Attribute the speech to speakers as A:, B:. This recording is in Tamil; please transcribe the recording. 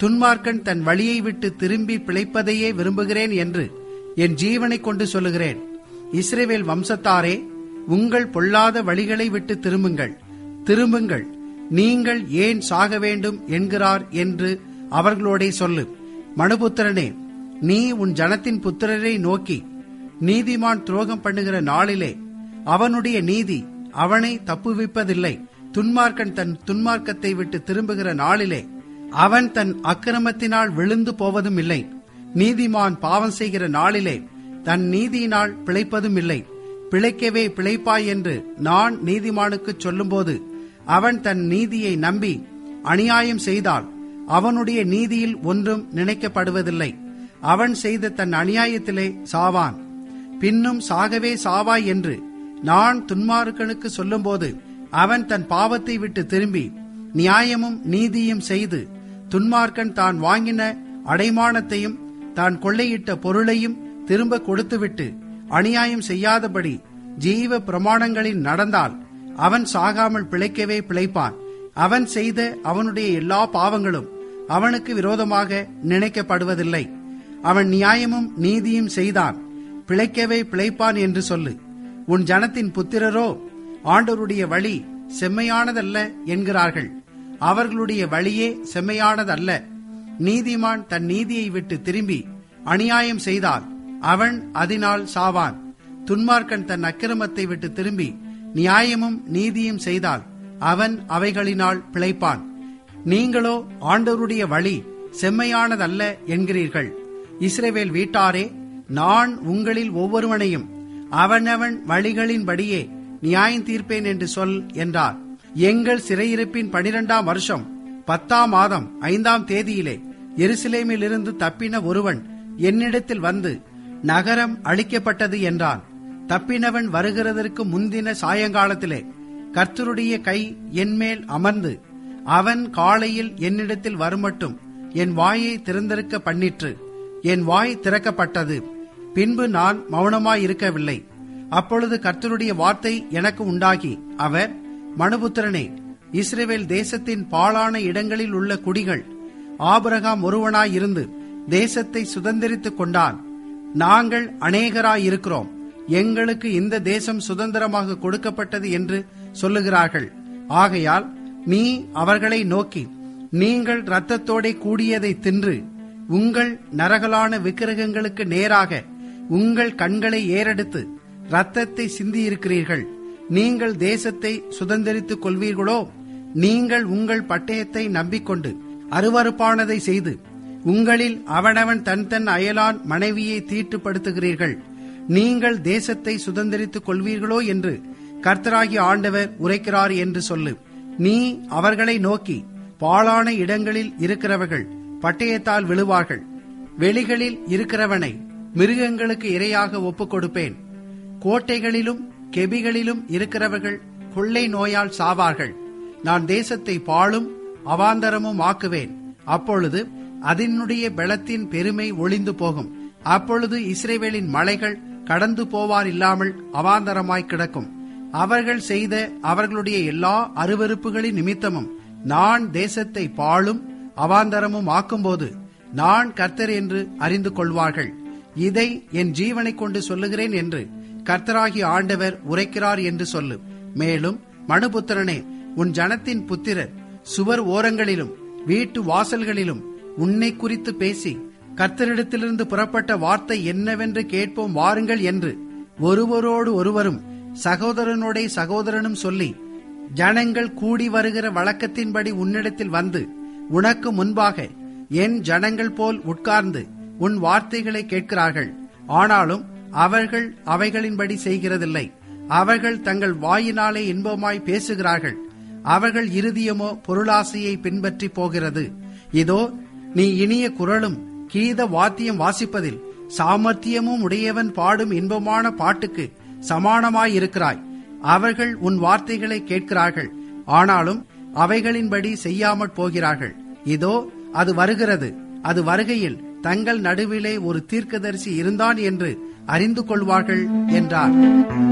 A: துன்மார்க்கன் தன் வழியை விட்டு திரும்பி பிழைப்பதையே விரும்புகிறேன் என்று என் ஜீவனை கொண்டு சொல்லுகிறேன் இஸ்ரேவேல் வம்சத்தாரே உங்கள் பொல்லாத வழிகளை விட்டு திரும்புங்கள் திரும்புங்கள் நீங்கள் ஏன் சாக வேண்டும் என்கிறார் என்று அவர்களோடே சொல்லு மனுபுத்திரனே நீ உன் ஜனத்தின் புத்திரரை நோக்கி நீதிமான் துரோகம் பண்ணுகிற நாளிலே அவனுடைய நீதி அவனை தப்புவிப்பதில்லை துன்மார்க்கன் தன் துன்மார்க்கத்தை விட்டு திரும்புகிற நாளிலே அவன் தன் அக்கிரமத்தினால் விழுந்து போவதும் இல்லை நீதிமான் பாவம் செய்கிற நாளிலே தன் நீதியினால் பிழைப்பதும் இல்லை பிழைக்கவே பிழைப்பாய் என்று நான் நீதிமானுக்கு சொல்லும்போது அவன் தன் நீதியை நம்பி அநியாயம் செய்தால் அவனுடைய நீதியில் ஒன்றும் நினைக்கப்படுவதில்லை அவன் செய்த தன் அநியாயத்திலே சாவான் பின்னும் சாகவே சாவாய் என்று நான் துன்மார்க்கனுக்கு சொல்லும்போது அவன் தன் பாவத்தை விட்டு திரும்பி நியாயமும் நீதியும் செய்து துன்மார்க்கன் தான் வாங்கின அடைமானத்தையும் தான் கொள்ளையிட்ட பொருளையும் திரும்ப கொடுத்துவிட்டு அநியாயம் செய்யாதபடி ஜீவ பிரமாணங்களில் நடந்தால் அவன் சாகாமல் பிழைக்கவே பிழைப்பான் அவன் செய்த அவனுடைய எல்லா பாவங்களும் அவனுக்கு விரோதமாக நினைக்கப்படுவதில்லை அவன் நியாயமும் நீதியும் செய்தான் பிழைக்கவே பிழைப்பான் என்று சொல்லு உன் ஜனத்தின் புத்திரரோ ஆண்டவருடைய வழி செம்மையானதல்ல என்கிறார்கள் அவர்களுடைய வழியே செம்மையானதல்ல நீதிமான் தன் நீதியை விட்டு திரும்பி அநியாயம் செய்தால் அவன் அதனால் சாவான் துன்மார்க்கன் தன் அக்கிரமத்தை விட்டு திரும்பி நியாயமும் நீதியும் செய்தால் அவன் அவைகளினால் பிழைப்பான் நீங்களோ ஆண்டவருடைய வழி செம்மையானதல்ல என்கிறீர்கள் இஸ்ரேவேல் வீட்டாரே நான் உங்களில் ஒவ்வொருவனையும் அவனவன் வழிகளின்படியே நியாயம் தீர்ப்பேன் என்று சொல் என்றார் எங்கள் சிறையிருப்பின் பனிரெண்டாம் வருஷம் பத்தாம் மாதம் ஐந்தாம் தேதியிலே எருசலேமில் இருந்து தப்பின ஒருவன் என்னிடத்தில் வந்து நகரம் அழிக்கப்பட்டது என்றான் தப்பினவன் வருகிறதற்கு முந்தின சாயங்காலத்திலே கர்த்தருடைய கை என்மேல் அமர்ந்து அவன் காலையில் என்னிடத்தில் வருமட்டும் என் வாயை திறந்திருக்க பண்ணிற்று என் வாய் திறக்கப்பட்டது பின்பு நான் மௌனமாயிருக்கவில்லை அப்பொழுது கர்த்தருடைய வார்த்தை எனக்கு உண்டாகி அவர் மனுபுத்திரனே இஸ்ரேவேல் தேசத்தின் பாழான இடங்களில் உள்ள குடிகள் ஆபிரகாம் ஒருவனாயிருந்து தேசத்தை சுதந்திரித்துக் கொண்டான் நாங்கள் அநேகராயிருக்கிறோம் எங்களுக்கு இந்த தேசம் சுதந்திரமாக கொடுக்கப்பட்டது என்று சொல்லுகிறார்கள் ஆகையால் நீ அவர்களை நோக்கி நீங்கள் இரத்தத்தோடே கூடியதை தின்று உங்கள் நரகலான விக்கிரகங்களுக்கு நேராக உங்கள் கண்களை ஏறெடுத்து இரத்தத்தை சிந்தியிருக்கிறீர்கள் நீங்கள் தேசத்தை சுதந்திரித்துக் கொள்வீர்களோ நீங்கள் உங்கள் பட்டயத்தை நம்பிக்கொண்டு அருவறுப்பானதை செய்து உங்களில் அவனவன் தன் தன் அயலான் மனைவியை தீட்டுப்படுத்துகிறீர்கள் நீங்கள் தேசத்தை சுதந்திரித்துக் கொள்வீர்களோ என்று கர்த்தராகி ஆண்டவர் உரைக்கிறார் என்று சொல்லு நீ அவர்களை நோக்கி பாழான இடங்களில் இருக்கிறவர்கள் பட்டயத்தால் விழுவார்கள் வெளிகளில் இருக்கிறவனை மிருகங்களுக்கு இரையாக ஒப்புக் கொடுப்பேன் கோட்டைகளிலும் கெபிகளிலும் இருக்கிறவர்கள் கொள்ளை நோயால் சாவார்கள் நான் தேசத்தை பாழும் அவாந்தரமும் ஆக்குவேன் அப்பொழுது அதனுடைய பலத்தின் பெருமை ஒளிந்து போகும் அப்பொழுது இஸ்ரேவேலின் மலைகள் கடந்து போவார் இல்லாமல் அவாந்தரமாய் கிடக்கும் அவர்கள் செய்த அவர்களுடைய எல்லா அருவறுப்புகளின் நிமித்தமும் நான் தேசத்தை பாழும் அவாந்தரமும் ஆக்கும்போது நான் கர்த்தர் என்று அறிந்து கொள்வார்கள் இதை என் ஜீவனை கொண்டு சொல்லுகிறேன் என்று கர்த்தராகி ஆண்டவர் உரைக்கிறார் என்று சொல்லு மேலும் மனுபுத்திரனே உன் ஜனத்தின் புத்திரர் சுவர் ஓரங்களிலும் வீட்டு வாசல்களிலும் உன்னை குறித்து பேசி கர்த்தரிடத்திலிருந்து புறப்பட்ட வார்த்தை என்னவென்று கேட்போம் வாருங்கள் என்று ஒருவரோடு ஒருவரும் சகோதரனோட சகோதரனும் சொல்லி ஜனங்கள் கூடி வருகிற வழக்கத்தின்படி உன்னிடத்தில் வந்து உனக்கு முன்பாக என் ஜனங்கள் போல் உட்கார்ந்து உன் வார்த்தைகளை கேட்கிறார்கள் ஆனாலும் அவர்கள் அவைகளின்படி செய்கிறதில்லை அவர்கள் தங்கள் வாயினாலே இன்பமாய் பேசுகிறார்கள் அவர்கள் இருதயமோ பொருளாசையை பின்பற்றி போகிறது இதோ நீ இனிய குரலும் கீத வாத்தியம் வாசிப்பதில் சாமர்த்தியமும் உடையவன் பாடும் இன்பமான பாட்டுக்கு சமானமாயிருக்கிறாய் அவர்கள் உன் வார்த்தைகளை கேட்கிறார்கள் ஆனாலும் அவைகளின்படி செய்யாமற் போகிறார்கள் இதோ அது வருகிறது அது வருகையில் தங்கள் நடுவிலே ஒரு தீர்க்கதரிசி இருந்தான் என்று அறிந்து கொள்வார்கள் என்றார்